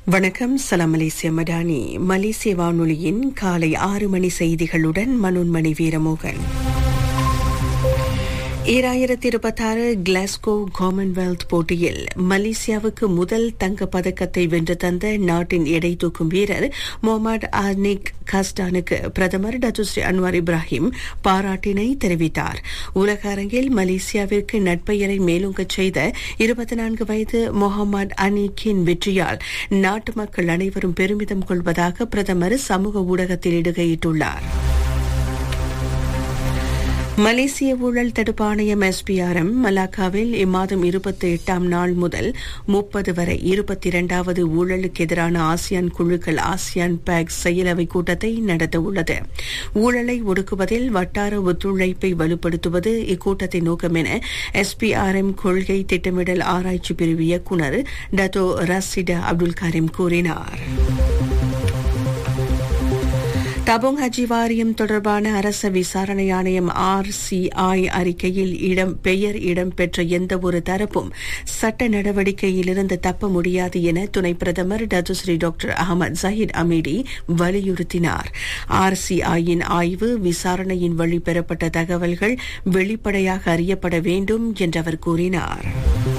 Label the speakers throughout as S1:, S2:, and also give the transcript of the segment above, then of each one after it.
S1: வணக்கம் சலாம் மலேசிய மடானி மலேசிய வானொலியின் காலை ஆறு மணி செய்திகளுடன் மனோன்மணி வீரமோகன் ஈராயிரத்தி இருபத்தாறு கிளாஸ்கோ காமன்வெல்த் போட்டியில் மலேசியாவுக்கு முதல் தங்க பதக்கத்தை வென்று தந்த நாட்டின் எடை தூக்கும் வீரர் முகமது ஆர்னிக் கஸ்டானுக்கு பிரதமர் டத்துஸ்ரீ அன்வார் இப்ராஹிம் பாராட்டினை தெரிவித்தார் உலக அரங்கில் மலேசியாவிற்கு நட்பெயரை மேலோங்கச் செய்த இருபத்தி நான்கு வயது முகமது அனீக்கின் வெற்றியால் நாட்டு மக்கள் அனைவரும் பெருமிதம் கொள்வதாக பிரதமர் சமூக ஊடகத்தில் இடுகையிட்டுள்ளார் மலேசிய ஊழல் தடுப்பு ஆணையம் எஸ்பிஆர்எம் மலாக்காவில் இம்மாதம் இருபத்தி எட்டாம் நாள் முதல் முப்பது வரை இருபத்தி இரண்டாவது ஊழலுக்கு எதிரான ஆசியான் குழுக்கள் ஆசியான் பேக் செயலவை கூட்டத்தை நடத்த உள்ளது ஊழலை ஒடுக்குவதில் வட்டார ஒத்துழைப்பை வலுப்படுத்துவது இக்கூட்டத்தின் நோக்கம் என எஸ்பிஆர்எம் கொள்கை திட்டமிடல் ஆராய்ச்சி பிரிவு இயக்குநர் டத்தோ ரசிடா அப்துல் கரீம் கூறினார் தபோங் ஹஜி வாரியம் தொடர்பான அரச விசாரணை ஆணையம் ஆர்சிஐ அறிக்கையில் இடம் பெயர் இடம்பெற்ற எந்த ஒரு தரப்பும் சட்ட நடவடிக்கையிலிருந்து தப்ப முடியாது என துணை பிரதமர் Datuk Seri doctor Ahmad Zahid Hamidi வலியுறுத்தினார் ஆர்சிஐயின் ஆய்வு விசாரணையின் வழி பெறப்பட்ட தகவல்கள் வெளிப்படையாக அறியப்பட வேண்டும் என்று அவர் கூறினார்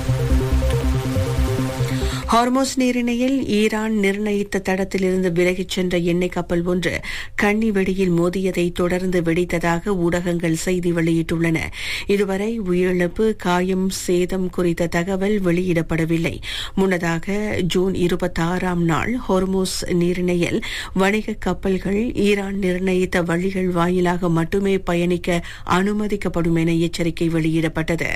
S1: ஹார்மோஸ் நீரிணையில் ஈரான் நிர்ணயித்த தடத்திலிருந்து விலகிச் சென்ற எண்ணெய் கப்பல் ஒன்று கன்னி வெடியில் மோதியதை தொடர்ந்து வெடித்ததாக ஊடகங்கள் செய்தி வெளியிட்டுள்ளன இதுவரை உயிரிழப்பு காயம் சேதம் குறித்த தகவல் வெளியிடப்படவில்லை முன்னதாக ஜூன் இருபத்தாறாம் நாள் ஹார்மோஸ் நீரிணையில் வணிக கப்பல்கள் ஈரான் நிர்ணயித்த வழிகள் வாயிலாக மட்டுமே பயணிக்க அனுமதிக்கப்படும் என எச்சரிக்கை வெளியிடப்பட்டது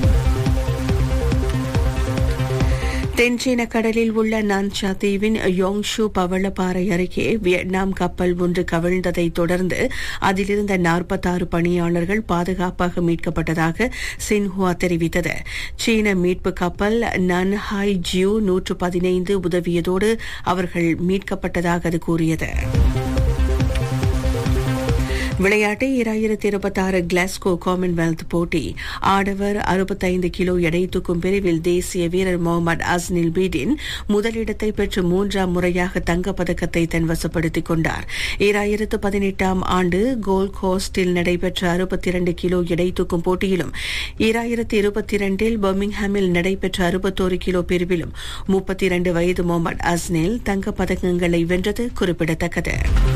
S1: தென்சீன கடலில் உள்ள நான்சா தீவின் யோங்ஷு பவளப்பாறை அருகே வியட்நாம் கப்பல் ஒன்று கவிழ்ந்ததை தொடர்ந்து அதிலிருந்த நாற்பத்தாறு பணியாளர்கள் பாதுகாப்பாக மீட்கப்பட்டதாக சின்ஹுவா தெரிவித்தது சீன மீட்பு கப்பல் நன்ஹாய் ஜியூ நூற்று பதினைந்து உதவியதோடு அவர்கள் மீட்கப்பட்டதாக அது கூறியது விளையாட்டு இரண்டாயிரத்தி இருபத்தாறு கிளாஸ்கோ காமன்வெல்த் போட்டி ஆடவர் அறுபத்தைந்து கிலோ எடை தூக்கும் பிரிவில் தேசிய வீரர் முகமது அஸ்னில் பீடின் முதலிடத்தை பெற்று மூன்றாம் முறையாக தங்கப்பதக்கத்தை தன்வசப்படுத்திக் கொண்டார் இரண்டாயிரத்து பதினெட்டாம் ஆண்டு கோல்ட் கோஸ்டில் நடைபெற்ற அறுபத்தி இரண்டு கிலோ எடை தூக்கும் போட்டியிலும் இரண்டாயிரத்தி இருபத்தி இரண்டில் பர்மிங்ஹாமில் நடைபெற்ற அறுபத்தோரு கிலோ பிரிவிலும் முப்பத்தி இரண்டு வயது முகமது அஸ்னில் தங்கப்பதக்கங்களை வென்றது குறிப்பிடத்தக்கது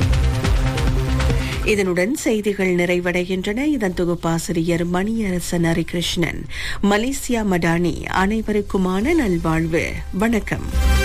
S1: இதனுடன் செய்திகள் நிறைவடைகின்றன இதன் தொகுப்பாசிரியர் மணியரசன் ஹரிகிருஷ்ணன் மலேசியா மடானி அனைவருக்குமான நல்வாழ்வு வணக்கம்